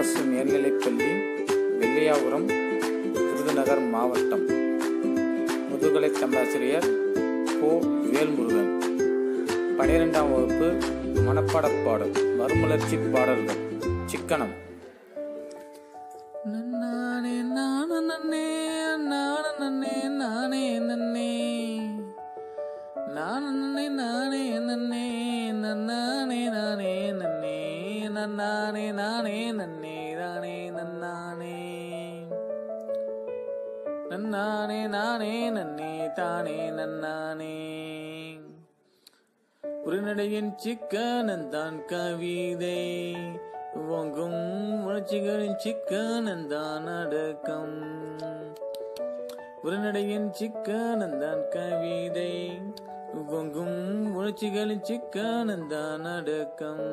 அரசு மேல்நிலைப்பள்ளி வெள்ளையாபுரம் விருதுநகர் மாவட்டம் முதுகலை தமிழாசிரியர் கோ வேல்முருகன் பனிரெண்டாம் வகுப்பு மனப்பாடப் பாடல் மறுமலர்ச்சி பாடல்கள் சிக்கனம் நன்னானே நானே நன்னே நானே நன்னே நானே நன்னே நானே நானே நன்னே நன்னானே நானே நன்னே நன்னானே நானே நன்னே நானே நன்னானே நன்னானே நானே நன்னே தானே நன்னானே உரைநடையின் சிக்கனந்தான் கவிதை ஓங்கும் உணர்ச்சிகளின் சிக்கனந்தான் அடக்கம் உரைநடையின் சிக்கனந்தான் கவிதை ஓங்கும் உணர்ச்சிகளின் சிக்கனந்தான் அடக்கம்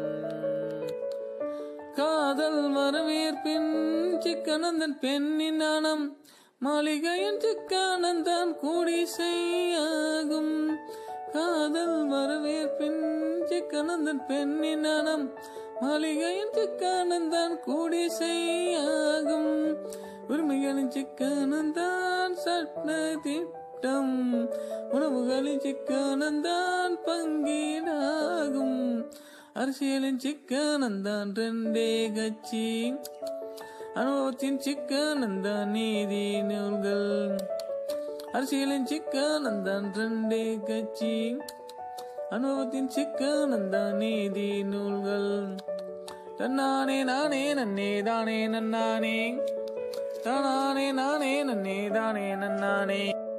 காதல் வரவேற்பின் சிக்கனந்தன் பெண்ணின் நாணம் மாளிகையின் சிக்கானந்தான் கூடி செய்யாகும் காதல் வரவேற்பின் சிக்கனந்தன் பெண்ணின் நாணம் மாளிகையின் சிக்கானந்தான் கூடி செய்யாகும் உரிமைகளின் சிக்கானந்தான் சட்ட திட்டம் உணவுகளின் சிக்கானந்தான் பங்கீடாகும் அரசியலின் சிக்கனந்தான் ரெண்டே கட்சி அனுபவத்தின் சிக்கனந்தான் நீதி நூல்கள் அரசியலின் சிக்கனந்தான் ரெண்டே கட்சி அனுபவத்தின் சிக்கனந்தான் நீதி நூல்கள் தன்னானே நானே நன்னே தானே நன்னானே தானே நானே நன்னே தானே நன்னானே